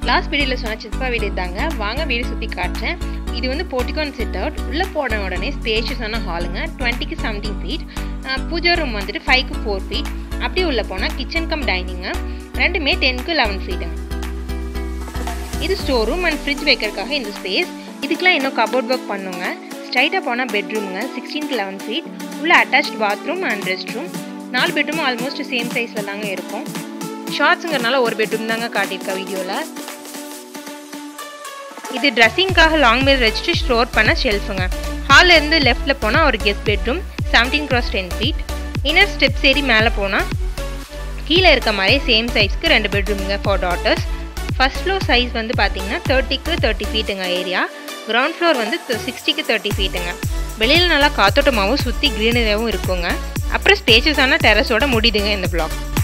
last வீடியோவில் சொன்ன சித்பா வீடு தாங்க வாங்க வீடு சுற்றி காட்டுறேன் இது வந்து போர்ட்டிகான் சிட் அவுட் உள்ளே போன உடனே ஸ்பேஷியஸான ஹாலுங்க டுவெண்ட்டிக்கு செவன்டீன் ஃபீட் பூஜா ரூம் வந்துட்டு ஃபைவ்க்கு ஃபோர் ஃபீட் அப்படியே உள்ளே போனால் கிச்சன் கம் டைனிங்கு ரெண்டுமே டென்க்கு லெவன் ஃபீட்டுங்க இது ஸ்டோர் ரூம் அண்ட் ஃப்ரிட்ஜ் வைக்கிறதுக்காக இந்த ஸ்பேஸ் இதுக்கெலாம் இன்னும் கபோர்ட் ஒர்க் பண்ணுங்க ஸ்ட்ரைட்டாக போனால் பெட்ரூமுங்க சிக்ஸ்டீன் லெவன் ஃபீட் உள்ள attach bathroom and rest room நாலு பெட்ரூமும் ஆல்மோஸ்ட் சேம் சைஸில் தாங்க இருக்கும் ஷார்ட்ஸுங்கிறனால ஒரு பெட்ரூம் தாங்க காட்டியிருக்கா வீடியோவில் இது ட்ரெஸ்ஸிங்காக லாங் மேல் வச்சுட்டு ஸ்டோர் பண்ண ஷெல்ஃபுங்க ஹாலில் இருந்து லெஃப்ட்டில் போனால் ஒரு guest bedroom seventeen cross ten feet inner steps ஏறி மேலே போனால் கீழே இருக்க மாதிரி சேம் சைஸ்க்கு ரெண்டு பெட்ரூமுங்க for daughters first floor size வந்து பார்த்தீங்கன்னா தேர்ட்டிக்கு தேர்ட்டி ஃபீட்டுங்க ஏரியா கிரவுண்ட் ஃப்ளோர் வந்து சிக்ஸ்டிக்கு தேர்ட்டி ஃபீட்டுங்க வெளியில் நல்லா காத்தோட்டமாகவும் சுற்றி க்ரீனரியாகவும் இருக்குங்க அப்புறம் ஸ்பேஷியஸான டெரஸோட முடியுதுங்க இந்த பிளாக்